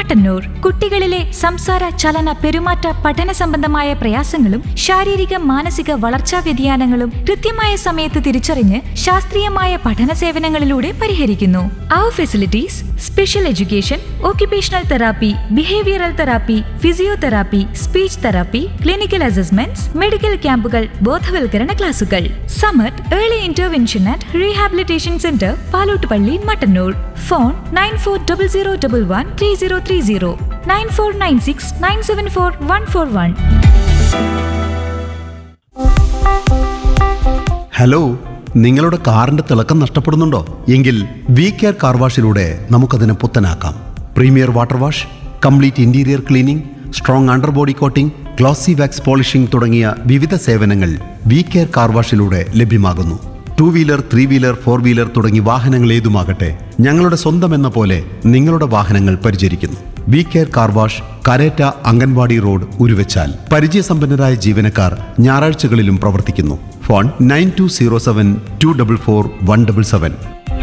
മട്ടന്നൂർ കുട്ടികളിലെ സംസാര ചലന പെരുമാറ്റ പഠന സംബന്ധമായ പ്രയാസങ്ങളും ശാരീരിക മാനസിക വളർച്ചാ വ്യതിയാനങ്ങളും കൃത്യമായ സമയത്ത് തിരിച്ചറിഞ്ഞ് ശാസ്ത്രീയമായ പഠന സേവനങ്ങളിലൂടെ പരിഹരിക്കുന്നു അവർ facilities special education occupational therapy behavioural therapy physiotherapy speech therapy clinical assessments medical ക്യാമ്പുകൾ ബോധവൽക്കരണ ക്ലാസുകൾ Samath Early Intervention and Rehabilitation Centre Palottupalli Mattannur phone nine four double zero double one three zero three zero nine four nine six nine seven four one four one hello നിങ്ങളുടെ കാറിന്റെ തിളക്കം നഷ്ടപ്പെടുന്നുണ്ടോ എങ്കിൽ V Care Car വാഷിലൂടെ നമുക്കതിനെ പുത്തനാക്കാം premier water wash complete interior cleaning strong under body coating glossy wax polishing തുടങ്ങിയ വിവിധ സേവനങ്ങൾ വി കെയർ കാർ വാഷിലൂടെ ലഭ്യമാകുന്നു two wheeler three wheeler four wheeler തുടങ്ങി വാഹനങ്ങൾ ഏതുമാകട്ടെ ഞങ്ങളുടെ സ്വന്തം എന്ന പോലെ നിങ്ങളുടെ വാഹനങ്ങൾ പരിചരിക്കുന്നു V Care Car Wash Karetta Anganwadi road Uruvachal പരിചയസമ്പന്നരായ ജീവനക്കാർ ഞായറാഴ്ചകളിലും പ്രവർത്തിക്കുന്നു phone nine two zero seven two double four one double seven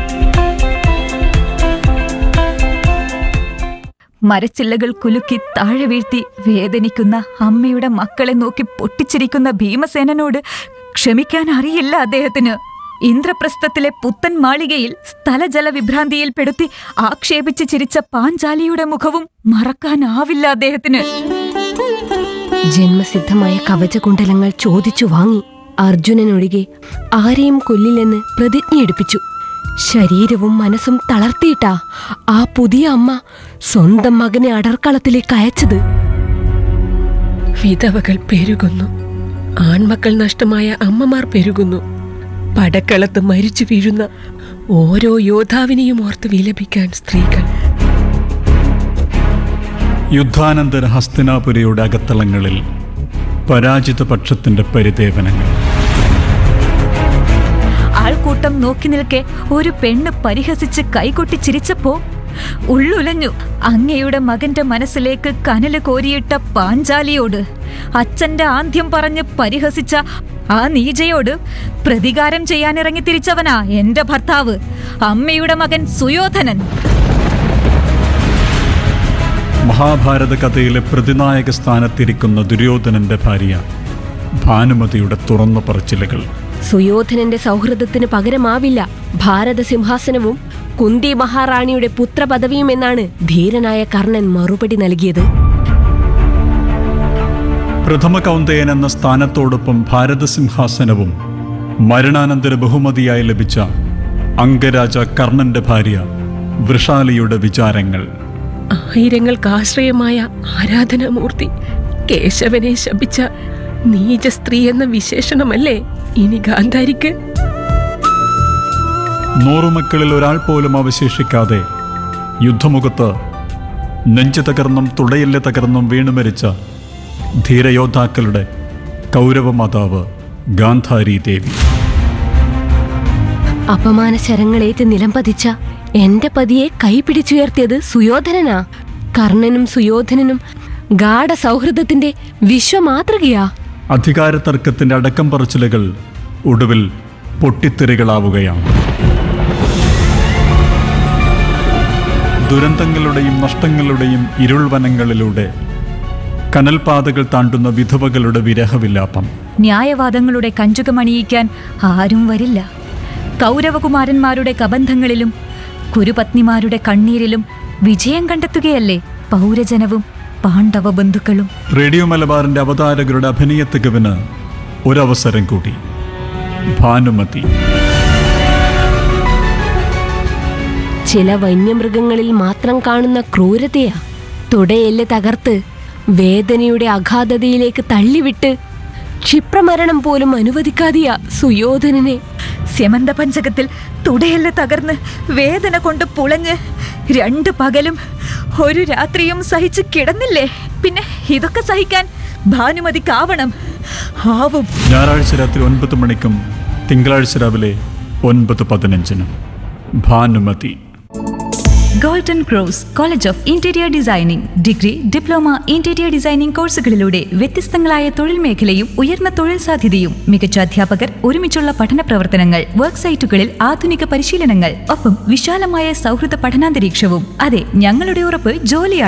മരച്ചില്ലകൾ കുലുക്കി താഴെ വീഴ്ത്തി വേദനിക്കുന്ന അമ്മയുടെ മക്കളെ നോക്കി പൊട്ടിച്ചിരിക്കുന്ന ഭീമസേനനോട് ക്ഷമിക്കാൻ അറിയില്ല അദ്ദേഹത്തിന് ഇന്ദ്രപ്രസ്ഥത്തിലെ പുത്തൻ മാളികയിൽ സ്ഥലജല വിഭ്രാന്തിയിൽ പെടുത്തി ആക്ഷേപിച്ച് ചിരിച്ച പാഞ്ചാലിയുടെ മുഖവും മറക്കാനാവില്ല അദ്ദേഹത്തിന് ജന്മസിദ്ധമായ കവചകുണ്ടലങ്ങൾ ചോദിച്ചു വാങ്ങി അർജുനനൊഴികെ ആരെയും കൊല്ലില്ലെന്ന് പ്രതിജ്ഞയെടുപ്പിച്ചു ശരീരവും മനസ്സും തളർത്തിയിട്ടാ ആ പുതിയ അമ്മ സ്വന്തം മകനെ അടർക്കളത്തിലേക്ക് അയച്ചത് വിധവകൾ പെരുകുന്നു ആൺമക്കൾ നഷ്ടമായ അമ്മമാർ പെരുകുന്നു പടക്കളത്ത് മരിച്ചു വീഴുന്ന ഓരോ യോദ്ധാവിനെയും ഓർത്ത് വിലപിക്കാൻ സ്ത്രീകൾ യുദ്ധാനന്തര ഹസ്തിനാപുരിയുടെ അകത്തളങ്ങളിൽ പരാജിത പക്ഷത്തിന്റെ പരിദേവനങ്ങൾ ആൾക്കൂട്ടം നോക്കി നിൽക്കെ ഒരു പെണ്ണ് പരിഹസിച്ച് കൈകൊട്ടി ചിരിച്ചപ്പോ ഉള്ളുലഞ്ഞു അങ്ങയുടെ മകന്റെ മനസ്സിലേക്ക് കനല് കോരിയിട്ട പാഞ്ചാലിയോട് അച്ഛന്റെ ആന്ത്യം പറഞ്ഞ് പരിഹസിച്ച ആ നീജയോട് പ്രതികാരം ചെയ്യാനിറങ്ങി തിരിച്ചവനാ എന്റെ ഭർത്താവ് അമ്മയുടെ മകൻ സുയോധനൻ മഹാഭാരത കഥയിലെ പ്രതിനായക സ്ഥാനത്തിരിക്കുന്ന ദുര്യോധനന്റെ ഭാര്യ ഭാനുമതിയുടെ തുറന്ന പറച്ചിലുകൾ സുയോധനന്റെ സൗഹൃദത്തിന് പകരമാവില്ല ഭാരത സിംഹാസനവും കുന്തി മഹാറാണിയുടെ പുത്രപദവിയും എന്നാണ് ധീരനായ കർണൻ മറുപടി നൽകിയത് പ്രഥമ കൗന്ദയൻ എന്ന സ്ഥാനത്തോടൊപ്പം ഭാരതസിംഹാസനവും മരണാനന്തര ബഹുമതിയായി ലഭിച്ച അംഗരാജ കർണന്റെ ഭാര്യ വൃഷാലിയുടെ വിചാരങ്ങൾ ആയിരങ്ങൾക്ക് ആശ്രയമായ ആരാധനാമൂർത്തി കേശവനെ ശപിച്ച നീച സ്ത്രീ എന്ന വിശേഷണമല്ലേ ഇനി ഗാന്ധാരിക്ക് നൂറുമക്കളിൽ ഒരാൾ പോലും അവശേഷിക്കാതെ യുദ്ധമുഖത്ത് നെഞ്ചു തകർന്നും തുടയില്ല തകർന്നും വീണുമരിച്ച ധീരയോദ്ധാക്കളുടെ കൗരവമാതാവ് ഗാന്ധാരി ദേവി അപമാന ശരങ്ങളേറ്റ് നിലംപതിച്ച എന്റെ പതിയെ കൈപിടിച്ചുയർത്തിയത് സുയോധനനാ കർണനും സുയോധനനും ഗാഢ സൗഹൃദത്തിന്റെ വിശ്വമാതൃകയാ അധികാരതർക്കത്തിന്റെ അടക്കം പറച്ചിലുകൾ ഒടുവിൽ പൊട്ടിത്തെറികളാവുകയാണ് ദുരന്തങ്ങളുടെയും നഷ്ടങ്ങളുടെയും ഇരുൾവനങ്ങളിലൂടെ കനൽപാതകൾ താണ്ടുന്ന വിധവകളുടെ വിരഹവിലാപം ന്യായവാദങ്ങളുടെ കഞ്ചുകമണിയിക്കാൻ ആരും വരില്ല കൗരവകുമാരന്മാരുടെ കബന്ധങ്ങളിലും കുരുപത്നിമാരുടെ കണ്ണീരിലും വിജയം കണ്ടെത്തുകയല്ലേ പൗരജനവും പാണ്ഡവ ബന്ധുക്കളും റേഡിയോ മലബാറിന്റെ അവതാരകരുടെ അഭിനയ തികവിന് ഒരവസരം കൂടി ഭാനുമതി ചില വന്യമൃഗങ്ങളിൽ മാത്രം കാണുന്ന ക്രൂരതയാ തുടയെല്ല് തകർത്ത് വേദനയുടെ അഗാധതയിലേക്ക് തള്ളിവിട്ട് ക്ഷിപ്രമരണം പോലും അനുവദിക്കാതെയാ സുയോധനനെ സ്യമന്ത പഞ്ചകത്തിൽ തുടയല്ല തകർന്ന് വേദന കൊണ്ട് പുളഞ്ഞ് രണ്ട് പകലും ഒരു രാത്രിയും സഹിച്ച് കിടന്നില്ലേ പിന്നെ ഇതൊക്കെ സഹിക്കാൻ ഭാനുമതിക്കാവണം ആവും ഞായറാഴ്ച രാത്രി ഒൻപത് മണിക്കും തിങ്കളാഴ്ച രാവിലെ ഒൻപത് പതിനഞ്ചിനും Bhanumathi Golden Cross College of Interior Designing degree diploma interior designing കോഴ്സുകളിലൂടെ വ്യത്യസ്തങ്ങളായ തൊഴിൽ മേഖലയും ഉയർന്ന തൊഴിൽ സാധ്യതയും മികച്ച അധ്യാപകർ ഒരുമിച്ചുള്ള പഠന പ്രവർത്തനങ്ങൾ വർക്ക് സൈറ്റുകളിൽ ആധുനിക പരിശീലനങ്ങൾ ഒപ്പം വിശാലമായ സൗഹൃദ പഠനാന്തരീക്ഷവും അതെ ഞങ്ങളുടെ ഉറപ്പ് ജോലിയാണ്